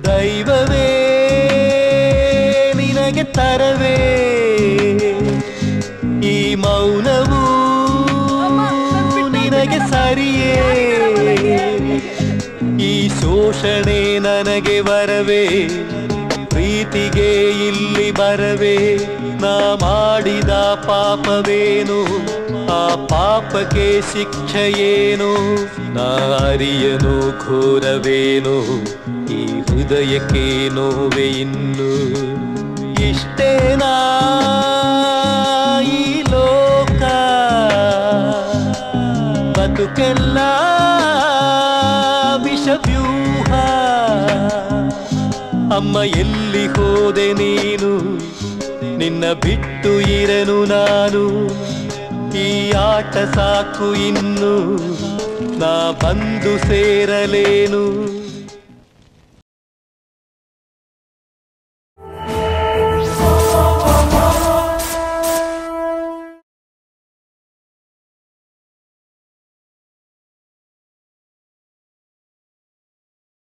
ದೈವವೇ ನಿನಗೆ ತರವೇ ಈ ಮೌನವು ನಿನಗೆ ಸರಿಯೇ ಈ ಶೋಷಣೆ ನನಗೆ ಬರವೇ ಪ್ರೀತಿಗೆ ಇಲ್ಲಿ ಬರವೇ ನಾ ಮಾಡಿದ ಪಾಪವೇನು ಆ ಪಾಪಕ್ಕೆ ಶಿಕ್ಷೆಯೇನು ನಾ ಅರಿಯನು ಘೋರವೇನು ಈ ಹೃದಯಕ್ಕೆ ನೋವೆ ಇನ್ನು ಇಷ್ಟೇನಾ ಈ ಲೋಕ ಬದುಕೆಲ್ಲ ವಿಷವ್ಯೂಹ ಅಮ್ಮ ಎಲ್ಲಿ ಹೋದೆ ನೀನು ನಿನ್ನ ಬಿಟ್ಟು ಇರನು ನಾನು ಈ ಆಟ ಸಾಕು ಇನ್ನು ನಾ ಬಂದು ಸೇರಲೇನು